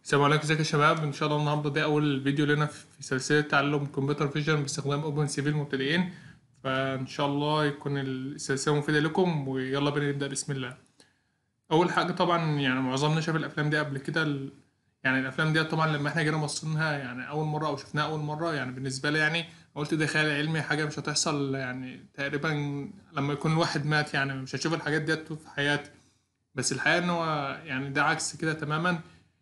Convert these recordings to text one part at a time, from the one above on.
السلام عليكم ازيكم يا شباب ان شاء الله النهارده ده اول فيديو لنا في سلسله تعلم كمبيوتر فيجن باستخدام اوبن سي في المبتدئين فان شاء الله يكون السلسله مفيده لكم ويلا بينا نبدا بسم الله اول حاجه طبعا يعني معظمنا شاف الافلام دي قبل كده ال... يعني الافلام دي طبعا لما احنا جينا بصيناها يعني اول مره او شفناها اول مره يعني بالنسبه لي يعني قلت ده خيال علمي حاجه مش هتحصل يعني تقريبا لما يكون الواحد مات يعني مش هتشوف الحاجات ديت في حياتي بس الحقيقه ان هو يعني ده عكس كده تماما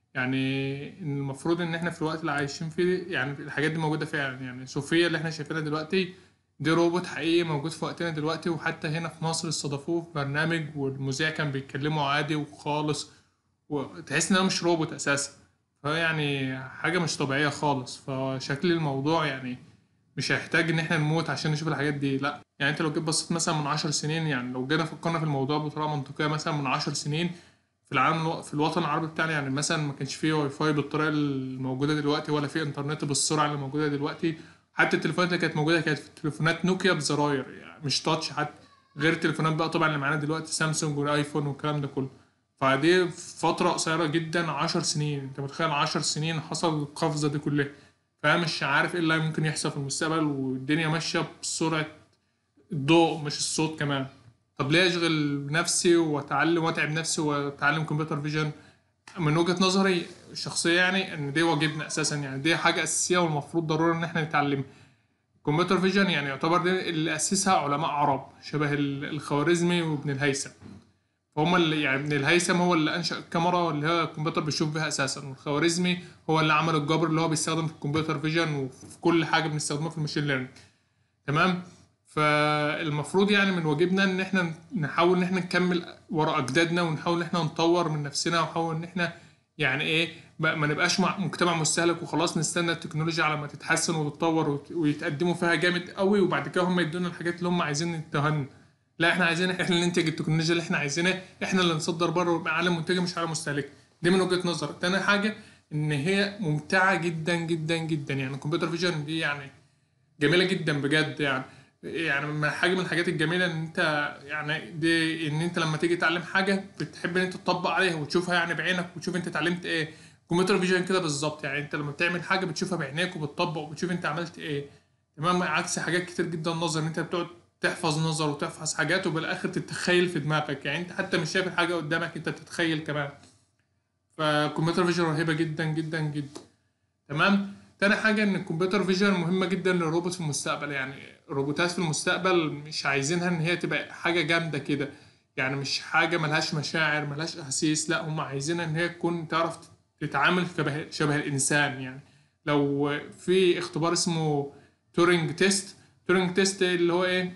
يعني إن المفروض ان احنا في الوقت اللي عايشين فيه يعني الحاجات دي موجوده فعلا يعني صوفيا اللي احنا شايفينها دلوقتي دي روبوت حقيقي موجود في وقتنا دلوقتي وحتى هنا في مصر استضافوه في برنامج والمذيع كان بيتكلموا عادي وخالص وتحس ان هو مش روبوت اساسا فيعني حاجه مش طبيعيه خالص فشكل الموضوع يعني مش هيحتاج ان احنا نموت عشان نشوف الحاجات دي لا يعني انت لو جيت بصيت مثلا من عشر سنين يعني لو جينا فكرنا في الموضوع بطريقه منطقيه مثلا من عشر سنين في العالم في الوطن العربي بتاعنا يعني مثلا ما كانش فيه واي فاي بالطريقه الموجوده دلوقتي ولا في انترنت بالسرعه اللي موجوده دلوقتي حتى التليفونات اللي كانت موجوده كانت تليفونات نوكيا بزراير يعني مش تاتش حتى غير التليفونات بقى طبعا اللي معانا دلوقتي سامسونج والايفون والكلام ده كله فدي فترة قصيرة جدا عشر سنين انت متخيل عشر سنين حصل القفزة دي كلها فمش عارف ايه اللي ممكن يحصل في المستقبل والدنيا ماشية بسرعة الضوء مش الصوت كمان طب ليه اشغل نفسي واتعلم واتعب نفسي واتعلم كمبيوتر فيجن من وجهة نظري الشخصية يعني ان دي واجبنا اساسا يعني دي حاجة اساسية والمفروض ضروري ان احنا نتعلمها كمبيوتر فيجن يعني يعتبر دي اللي اسسها علماء عرب شبه الخوارزمي وابن الهيثم فهم اللي يعني ابن الهيثم هو اللي انشا الكاميرا اللي هو الكمبيوتر بيشوف بيها اساسا والخوارزمي هو اللي عمل الجبر اللي هو بيستخدم في الكمبيوتر فيجن وفي كل حاجه بنستخدمها في الماشين ليرنينج تمام فالمفروض يعني من واجبنا ان احنا نحاول ان احنا نكمل ورا اجدادنا ونحاول ان احنا نطور من نفسنا ونحاول ان احنا يعني ايه ما نبقاش مجتمع مستهلك وخلاص نستنى التكنولوجيا على ما تتحسن وتتطور ويتقدموا فيها جامد قوي وبعد كده هم يدونا الحاجات اللي هم عايزين يدوها لا احنا عايزين احنا اللي ننتج التكنولوجيا اللي احنا عايزينها احنا اللي نصدر بره ويبقى عالم منتجه مش عالم مستهلك دي من وجهه نظر تاني حاجه ان هي ممتعه جدا جدا جدا يعني الكمبيوتر فيجن دي يعني جميله جدا بجد يعني يعني حاجه من الحاجات الجميله ان انت يعني دي ان انت لما تيجي تتعلم حاجه بتحب ان انت تطبق عليها وتشوفها يعني بعينك وتشوف انت اتعلمت ايه الكمبيوتر فيجن كده بالظبط يعني انت لما بتعمل حاجه بتشوفها بعينيك وبتطبق وبتشوف انت عملت ايه تمام عكس حاجات كتير جدا نظر ان انت بتقعد تحفظ نظر وتحفظ حاجات وبالاخر تتخيل في دماغك يعني انت حتى مش شايف الحاجه قدامك انت بتتخيل كمان فالكمبيوتر فيجن رهيبه جدا جدا جدا تمام تاني حاجة إن الكمبيوتر فيجن مهمة جدا للروبوت في المستقبل يعني الروبوتات في المستقبل مش عايزينها إن هي تبقى حاجة جامدة كده يعني مش حاجة ملهاش مشاعر ملهاش أحاسيس لا هم عايزينها إن هي تكون تعرف تتعامل شبه شبه الإنسان يعني لو في اختبار اسمه تورينج تيست تورينج تيست اللي هو إيه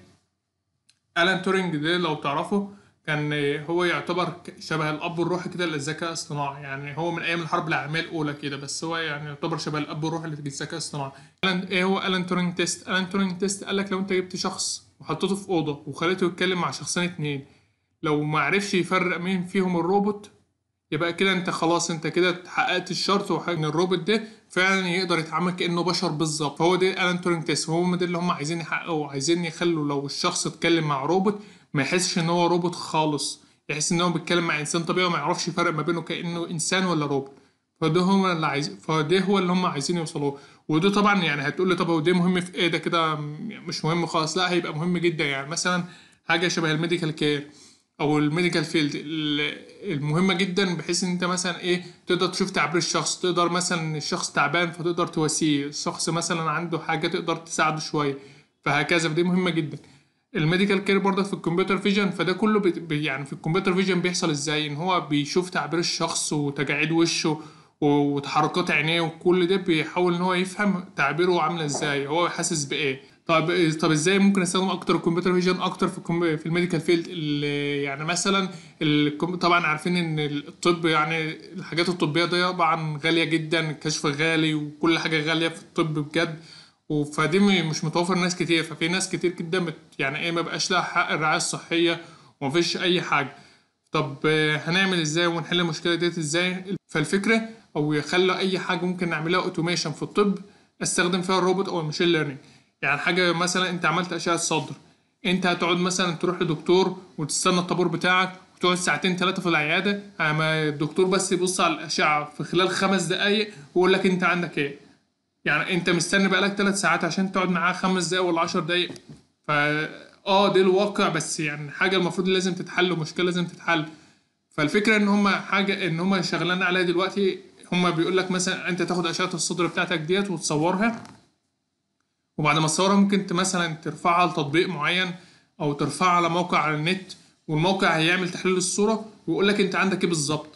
ألان تورينج ده لو تعرفه كان هو يعتبر شبه الاب الروحي كده للذكاء الاصطناعي يعني هو من ايام الحرب العالميه الاولى كده بس هو يعني يعتبر شبه الاب الروحي للذكاء الاصطناعي ايه هو الان تورينج تيست الان تورينج تيست قال لك لو انت جبت شخص وحطيته في اوضه وخليته يتكلم مع شخصين اتنين لو ما عرفش يفرق مين فيهم الروبوت يبقى كده انت خلاص انت كده حققت الشرط وحاجه ان الروبوت ده فعلا يقدر يتعامل كانه بشر بالظبط فهو ده الان تورينج تيست هو ده اللي هم عايزين يحققوه عايزين يخلوا لو الشخص اتكلم مع روبوت ما يحسش ان هو روبوت خالص يحس ان هو بيتكلم مع انسان طبيعي وما يعرفش يفرق ما بينه كانه انسان ولا روبوت فده هم اللي عايز فده هو اللي هم عايزين يوصلوه وده طبعا يعني هتقول لي طب هو ده مهم في ايه ده كده مش مهم خالص لا هيبقى مهم جدا يعني مثلا حاجه شبه الميديكال كير او الميديكال فيلد المهمه جدا بحيث ان انت مثلا ايه تقدر تشوف تعبير الشخص تقدر مثلا الشخص تعبان فتقدر تواسيه الشخص مثلا عنده حاجه تقدر تساعده شويه فهكذا فدي مهمه جدا الميديكال كير برضه في الكمبيوتر فيجن فده كله بي يعني في الكمبيوتر فيجن بيحصل ازاي ان هو بيشوف تعبير الشخص وتجاعيد وشه وتحركات عينيه وكل ده بيحاول ان هو يفهم تعبيره عامله ازاي هو حاسس بايه طب طب ازاي ممكن استخدم اكتر الكمبيوتر فيجن اكتر في الكم... في الميديكال فيلد يعني مثلا الكم... طبعا عارفين ان الطب يعني الحاجات الطبيه دي طبعا غاليه جدا الكشف غالي وكل حاجه غاليه في الطب بجد فدي مش متوفر ناس كتير ففي ناس كتير جدا بت يعني ايه ما بقاش لها حق الرعايه الصحيه ومفيش اي حاجه طب هنعمل ازاي ونحل المشكله ديت ازاي فالفكره او يخلى اي حاجه ممكن نعملها اوتوميشن في الطب استخدم فيها الروبوت او الماشين ليرنينج يعني حاجه مثلا انت عملت اشعه صدر انت هتقعد مثلا تروح لدكتور وتستنى الطابور بتاعك وتقعد ساعتين ثلاثه في العياده اما الدكتور بس يبص على الاشعه في خلال خمس دقائق ويقول لك انت عندك ايه يعني انت مستني بقالك ثلاث ساعات عشان تقعد معاه خمس دقايق ولا عشر دقايق فا اه ده الواقع بس يعني حاجه المفروض لازم تتحل ومشكله لازم تتحل فالفكره ان هم حاجه ان هم شغالين عليها دلوقتي هم بيقول لك مثلا انت تاخد اشعه الصدر بتاعتك ديت وتصورها وبعد ما تصورها ممكن ت- مثلا ترفعها لتطبيق معين او ترفعها على موقع على النت والموقع هيعمل تحليل الصوره ويقول لك انت عندك ايه بالظبط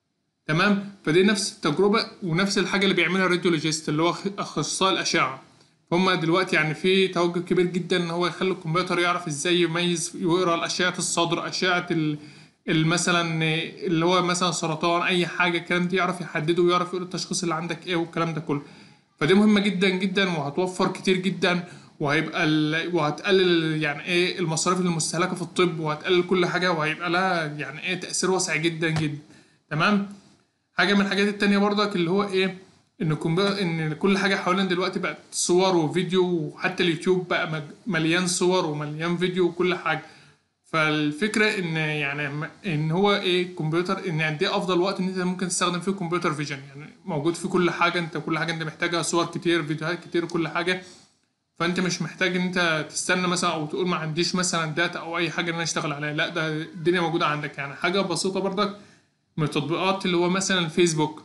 تمام فدي نفس التجربه ونفس الحاجه اللي بيعملها الراديولوجيست اللي هو اخصائي الاشعه هم دلوقتي يعني في توجه كبير جدا ان هو يخلي الكمبيوتر يعرف ازاي يميز ويقرا الاشعه الصدر اشعه ال ال- مثلا اللي هو مثلا سرطان اي حاجه الكلام ده يعرف يحدده ويعرف يقول التشخيص اللي عندك ايه والكلام ده كله فدي مهمه جدا جدا وهتوفر كتير جدا وهيبقى ال... وهتقلل يعني ايه المصاريف المستهلكه في الطب وهتقلل كل حاجه وهيبقى لها يعني ايه تاثير واسع جدا جدا تمام حاجه من الحاجات التانية برضك اللي هو ايه ان الكمبيوتر ان كل حاجه حوالينا دلوقتي بقت صور وفيديو وحتى اليوتيوب بقى مج- مليان صور ومليان فيديو وكل حاجه فالفكره ان يعني م- ان هو ايه الكمبيوتر ان قد ايه افضل وقت ان انت ممكن تستخدم فيه كمبيوتر فيجن يعني موجود في كل حاجه انت كل حاجه انت محتاجها صور كتير فيديوهات كتير كل حاجه فانت مش محتاج ان انت تستنى مثلا او تقول ما عنديش مثلا داتا او اي حاجه ان انا اشتغل عليها لا ده الدنيا موجوده عندك يعني حاجه بسيطه برضك من التطبيقات اللي هو مثلا الفيسبوك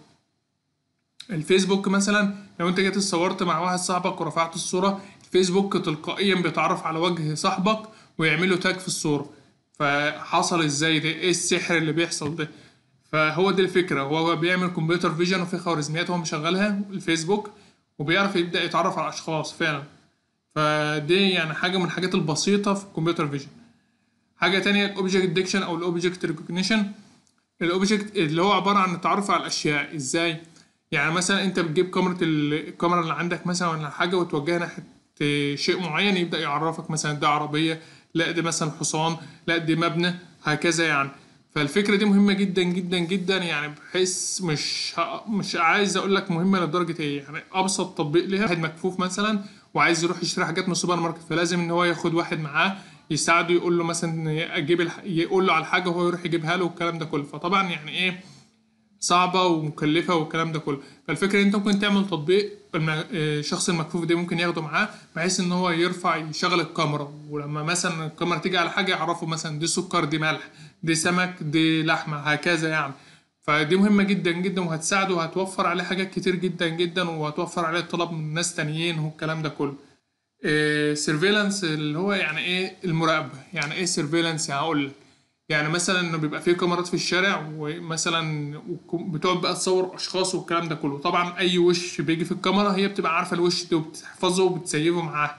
الفيسبوك مثلا لو انت جيت اتصورت مع واحد صاحبك ورفعت الصورة الفيسبوك تلقائيا بيتعرف على وجه صاحبك ويعمل له تاج في الصورة فحصل ازاي ده ايه السحر اللي بيحصل ده فهو دي الفكرة هو بيعمل كمبيوتر فيجن وفي خوارزميات هو مشغلها الفيسبوك وبيعرف يبدأ يتعرف على الأشخاص فعلا فدي يعني حاجة من الحاجات البسيطة في الكمبيوتر فيجن حاجة تانية الأوبجكت ديكشن أو الأوبجكت ريكوجنيشن الاوبجكت اللي هو عباره عن التعرف على الاشياء ازاي يعني مثلا انت بتجيب كاميرا ال- الكاميرا اللي عندك مثلا ولا حاجه وتوجهها ناحيه شيء معين يبدا يعرفك مثلا ده عربيه لا ده مثلا حصان لا ده مبنى هكذا يعني فالفكره دي مهمه جدا جدا جدا يعني بحيث مش ه... مش عايز اقول لك مهمه لدرجه ايه يعني ابسط تطبيق ليها واحد مكفوف مثلا وعايز يروح يشتري حاجات من السوبر ماركت فلازم ان هو ياخد واحد معاه يساعده يقول له مثلا اجيب الح... يقول له على الحاجه وهو يروح يجيبها له والكلام ده كله فطبعا يعني ايه صعبه ومكلفه والكلام ده كله فالفكره ان انت ممكن تعمل تطبيق الم- آه، الشخص المكفوف ده ممكن ياخده معاه بحيث ان هو يرفع يشغل الكاميرا ولما مثلا الكاميرا تيجي على حاجه يعرفه مثلا دي سكر دي ملح دي سمك دي لحمه هكذا يعني فدي مهمه جدا جدا وهتساعده وهتوفر عليه حاجات كتير جدا جدا وهتوفر عليه طلب من ناس تانيين والكلام ده كله سيرفيلانس اللي هو يعني ايه المراقبه يعني ايه سيرفيلانس يعني هقول لك يعني مثلا انه بيبقى فيه كاميرات في الشارع ومثلا وكم- بتقعد بقى تصور اشخاص والكلام ده كله طبعا اي وش بيجي في الكاميرا هي بتبقى عارفه الوش ده وبتحفظه وبتسيبه معاها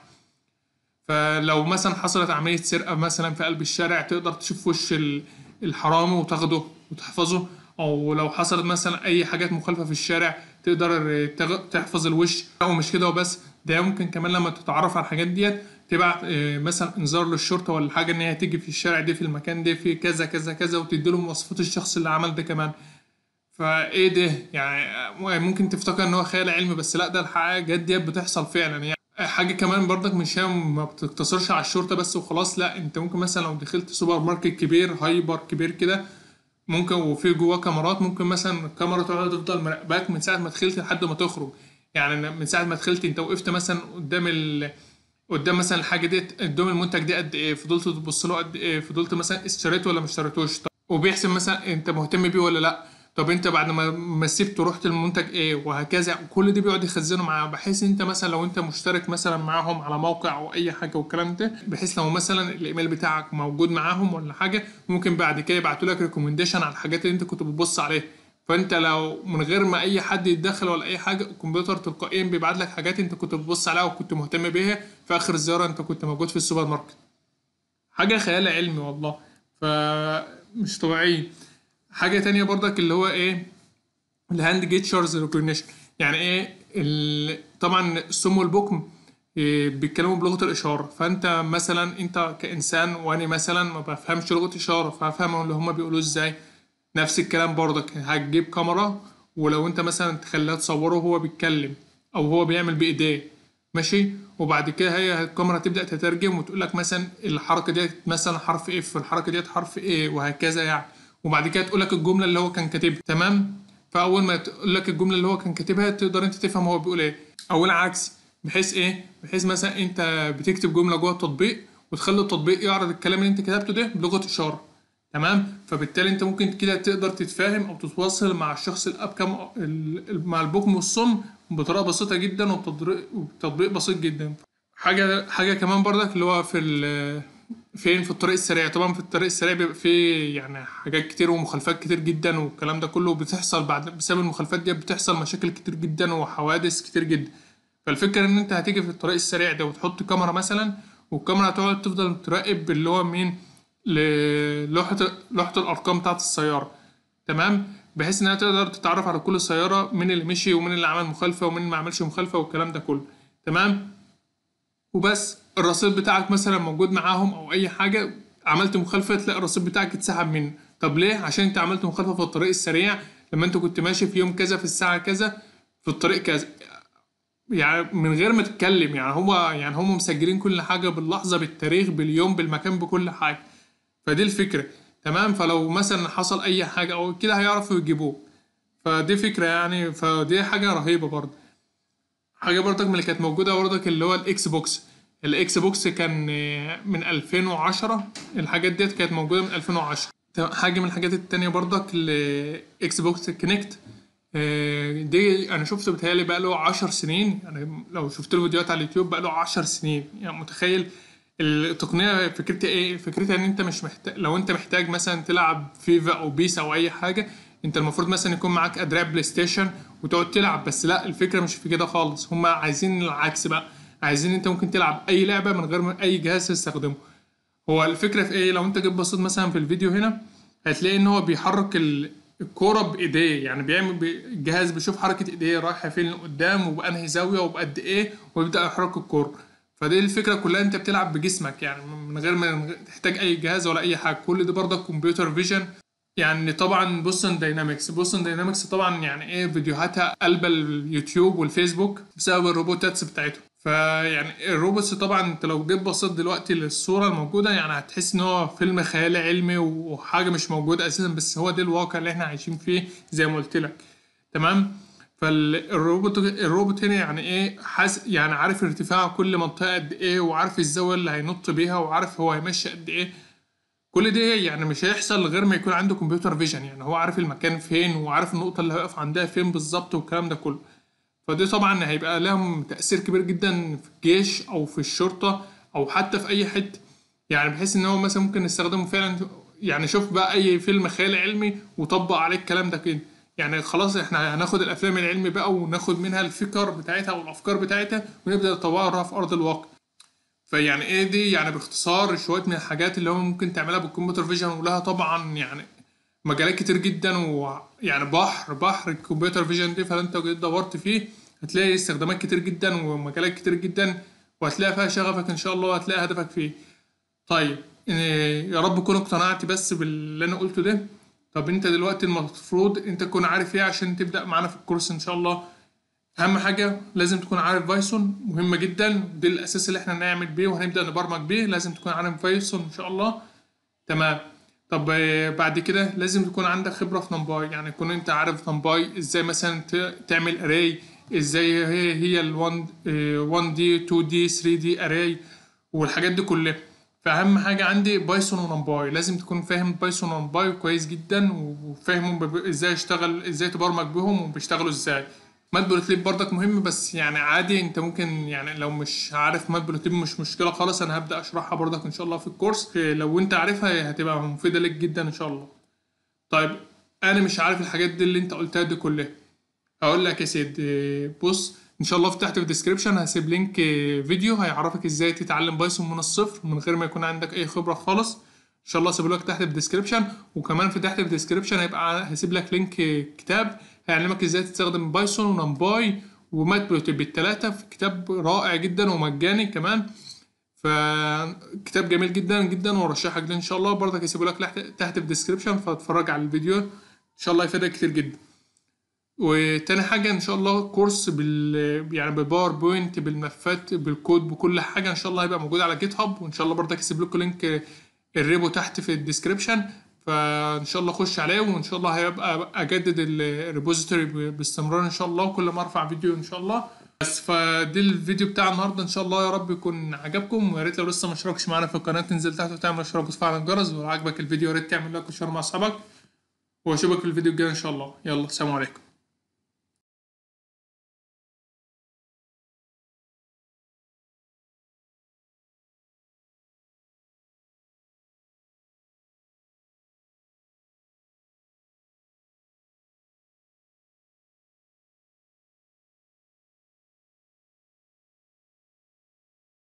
فلو مثلا حصلت عملية سرقة مثلا في قلب الشارع تقدر تشوف وش ال- الحرامي وتاخده وتحفظه أو لو حصلت مثلا أي حاجات مخالفة في الشارع تقدر تغ- تحفظ الوش أو مش كده وبس ده ممكن كمان لما تتعرف على الحاجات ديت تبعت آه، مثلا انذار للشرطة ولا حاجة إن هي تيجي في الشارع دي في المكان ده في كذا كذا كذا وتديله مواصفات الشخص اللي عمل ده كمان فايه ده يعني ممكن تفتكر ان هو خيال علمي بس لا ده الحاجات ديت بتحصل فعلا يعني حاجه كمان برضك مش هي ما بتقتصرش على الشرطه بس وخلاص لا انت ممكن مثلا لو دخلت سوبر ماركت كبير هايبر كبير كده ممكن وفي جواه كاميرات ممكن مثلا الكاميرا تقعد تفضل مراقباك من ساعه ما دخلت لحد ما تخرج يعني من ساعه ما دخلت انت وقفت مثلا قدام ال قدام مثلا الحاجه دي قدام المنتج ده قد ايه فضلت تبص له قد ايه فضلت مثلا اشتريته ولا ما اشتريتوش طب وبيحسب مثلا انت مهتم بيه ولا لا طب انت بعد ما ما سبته رحت المنتج ايه وهكذا كل ده بيقعد يخزنه معاه بحيث انت مثلا لو انت مشترك مثلا معاهم على موقع او اي حاجه والكلام ده بحيث لو مثلا الايميل بتاعك موجود معاهم ولا حاجه ممكن بعد كده يبعتوا لك ريكومنديشن على الحاجات اللي انت كنت بتبص عليها فانت لو من غير ما اي حد يتدخل ولا اي حاجه الكمبيوتر تلقائيا بيبعت لك حاجات انت كنت بتبص عليها وكنت مهتم بيها في اخر الزياره انت كنت موجود في السوبر ماركت حاجه خيال علمي والله فمش طبيعي حاجه تانية برضك اللي هو ايه الهاند جيتشرز ريكوجنيشن يعني ايه ال... طبعا السم والبكم إيه، بيتكلموا بلغه الاشاره فانت مثلا انت كانسان وانا مثلا ما بفهمش لغه اشاره فهفهم اللي هما بيقولوا ازاي نفس الكلام برضك هتجيب كاميرا ولو انت مثلا تخليها تصوره وهو بيتكلم او هو بيعمل بايديه ماشي وبعد كده هي الكاميرا تبدا تترجم وتقول لك مثلا الحركه ديت مثلا حرف اف الحركه ديت حرف ايه وهكذا يعني وبعد كده تقول لك الجمله اللي هو كان كاتبها تمام فاول ما تقول لك الجمله اللي هو كان كاتبها تقدر انت تفهم هو بيقول ايه او العكس بحيث ايه بحيث مثلا انت بتكتب جمله جوه التطبيق وتخلي التطبيق يعرض الكلام اللي انت كتبته ده بلغه اشاره تمام فبالتالي انت ممكن كده تقدر تتفاهم او تتواصل مع الشخص الابكم ال- مع البكم والصم بطريقه بسيطه جدا وبتطبيق وبتطبيق بسيط جدا حاجه حاجه كمان برضك اللي هو في ال- فين في الطريق السريع طبعا في الطريق السريع بيبقى فيه يعني حاجات كتير ومخالفات كتير جدا والكلام ده كله بتحصل بعد بسبب المخالفات دي بتحصل مشاكل كتير جدا وحوادث كتير جدا فالفكرة ان انت هتيجي في الطريق السريع ده وتحط كاميرا مثلا والكاميرا هتقعد تفضل تراقب اللي هو مين للوحة لوحة الارقام بتاعة السيارة تمام بحيث انها تقدر تتعرف على كل سيارة مين اللي مشي ومين اللي عمل مخالفة ومين اللي ما عملش مخالفة والكلام ده كله تمام وبس الرصيد بتاعك مثلا موجود معاهم او اي حاجه عملت مخالفه تلاقي الرصيد بتاعك اتسحب منه طب ليه عشان انت عملت مخالفه في الطريق السريع لما انت كنت ماشي في يوم كذا في الساعه كذا في الطريق كذا يعني من غير ما تتكلم يعني هو يعني هم مسجلين كل حاجه باللحظه بالتاريخ باليوم بالمكان بكل حاجه فدي الفكره تمام فلو مثلا حصل اي حاجه او كده هيعرفوا يجيبوه فدي فكره يعني فدي حاجه رهيبه برضه حاجه برضك من اللي كانت موجوده برضك اللي هو الاكس بوكس الاكس بوكس كان آه، من 2010 الحاجات ديت كانت موجوده من 2010 تمام، حاجه من الحاجات التانية برضك الاكس بوكس كونكت آه، دي انا شفته بتهيألي بقى له 10 سنين يعني لو شفت له فيديوهات على اليوتيوب بقى له 10 سنين يعني متخيل التقنيه فكرتها ايه فكرتها ان انت مش محتاج لو انت محتاج مثلا تلعب فيفا او بيس او اي حاجه انت المفروض مثلا يكون معاك ادراع بلاي ستيشن وتقعد تلعب بس لا الفكره مش في كده خالص هم عايزين العكس بقى عايزين انت ممكن تلعب اي لعبه من غير ما اي جهاز تستخدمه هو الفكره في ايه لو انت جيت بصيت مثلا في الفيديو هنا هتلاقي ان هو بيحرك ال- الكوره بايديه يعني بيعمل بي- الجهاز بيشوف حركه ايديه رايحه فين لقدام وبانهي زاويه وبقد ايه ويبدا يحرك الكوره فدي الفكره كلها انت بتلعب بجسمك يعني من غير ما تحتاج اي جهاز ولا اي حاجه كل ده برضه كمبيوتر فيجن يعني طبعا بوستن داينامكس بوستن داينامكس طبعا يعني ايه فيديوهاتها قلبة اليوتيوب والفيسبوك بسبب الروبوتاتس بتاعتهم فيعني الروبوتس طبعا انت لو جيت بصيت دلوقتي للصورة الموجودة يعني هتحس ان هو فيلم خيال علمي وحاجة مش موجودة اساسا بس هو ده الواقع اللي احنا عايشين فيه زي ما قلت لك تمام فالروبوت الروبوت هنا يعني ايه حاس يعني عارف ارتفاع كل منطقة قد ايه وعارف الزاوية اللي هينط بيها وعارف هو هيمشي قد ايه كل ده يعني مش هيحصل غير ما يكون عنده كمبيوتر فيجن يعني هو عارف المكان فين وعارف النقطة اللي هيقف عندها فين بالظبط والكلام ده كله فدي طبعا هيبقى لهم تأثير كبير جدا في الجيش أو في الشرطة أو حتى في أي حتة يعني بحيث إن هو مثلا ممكن نستخدمه فعلا يعني شوف بقى أي فيلم خيال علمي وطبق عليه الكلام ده كده يعني خلاص احنا هناخد الافلام العلمي بقى وناخد منها الفكر بتاعتها والافكار بتاعتها ونبدا نطورها في ارض الواقع فيعني ايه دي يعني باختصار شويه من الحاجات اللي هو ممكن تعملها بالكمبيوتر فيجن ولها طبعا يعني مجالات كتير جدا ويعني بحر بحر الكمبيوتر فيجن دي فلو انت جيت دورت فيه هتلاقي استخدامات كتير جدا ومجالات كتير جدا وهتلاقي فيها شغفك ان شاء الله وهتلاقي هدفك فيه طيب إيه، يا رب تكون اقتنعت بس باللي انا قلته ده طب انت دلوقتي المفروض انت تكون عارف ايه عشان تبدا معانا في الكورس ان شاء الله اهم حاجه لازم تكون عارف بايثون مهمه جدا دي الاساس اللي احنا نعمل بيه وهنبدا نبرمج بيه لازم تكون عارف بايثون ان شاء الله تمام طب آه، بعد كده لازم تكون عندك خبره في نمباي يعني تكون انت عارف نمباي ازاي مثلا ت- تعمل اري ازاي هي هي ال 1 آه، 1 دي 2 دي 3 دي اري والحاجات دي كلها فاهم حاجه عندي بايثون ونمباي لازم تكون فاهم بايثون ونمباي كويس جدا وفاهم ب- ازاي اشتغل ازاي تبرمج بهم وبيشتغلوا ازاي ماتبلوتليب برضك مهم بس يعني عادي انت ممكن يعني لو مش عارف ماتبلوتليب مش مشكله خالص انا هبدا اشرحها برضك ان شاء الله في الكورس إيه، لو انت عارفها هتبقى مفيده لك جدا ان شاء الله طيب انا مش عارف الحاجات دي اللي انت قلتها دي كلها هقول لك يا سيدي بص ان شاء الله في تحت في الديسكربشن هسيب لينك فيديو هيعرفك ازاي تتعلم بايثون من الصفر من غير ما يكون عندك اي خبره خالص ان شاء الله هسيبه لك تحت في الديسكربشن وكمان في تحت في الديسكربشن هيبقى هسيب لك لينك كتاب هيعلمك ازاي تستخدم بايثون ونمباي وماتبلوتليب التلاتة في كتاب رائع جدا ومجاني كمان فكتاب جميل جدا جدا وارشحك ليه ان شاء الله برضك هسيبه لك تحت تحت في الديسكربشن فاتفرج على الفيديو ان شاء الله يفيدك كتير جدا وتاني حاجة إن شاء الله كورس بال يعني بالباوربوينت بالملفات بالكود بكل حاجة إن شاء الله هيبقى موجود على جيت هاب وإن شاء الله برضك هسيب لكم لينك الريبو تحت في الديسكريبشن فإن شاء الله خش عليه وإن شاء الله هيبقى أجدد الريبوزيتوري باستمرار إن شاء الله وكل ما أرفع فيديو إن شاء الله بس فدي الفيديو بتاع النهارده ان شاء الله يا رب يكون عجبكم ويا ريت لو لسه ما اشتركتش معانا في القناه تنزل تحت وتعمل اشتراك وتفعل الجرس ولو عجبك الفيديو يا ريت تعمل لايك وشير مع اصحابك واشوفك في الفيديو الجاي ان شاء الله يلا سلام عليكم